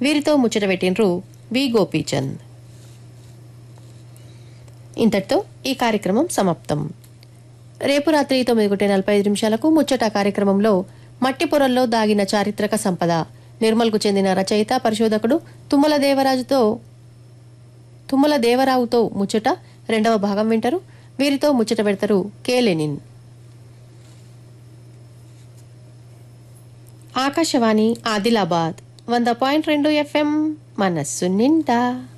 వీరితో ముచ్చట పెట్టినరు వి గోపీచంద్ ఇంతటితో ఈ కార్యక్రమం సమాప్తం రేపు రాత్రి తొమ్మిది ఒకటి నలభై ఐదు నిమిషాలకు ముచ్చట కార్యక్రమంలో మట్టి పొరల్లో దాగిన చారిత్రక సంపద నిర్మల్కు చెందిన రచయిత పరిశోధకుడు తుమ్మల దేవరాజుతో తుమ్మల దేవరావుతో ముచ్చట రెండవ భాగం వింటారు వీరితో ముచ్చట పెడతారు కే లెనిన్ ఆకాశవాణి ఆదిలాబాద్ వంద పాయింట్ రెండు ఎఫ్ఎం మనస్సు నిండా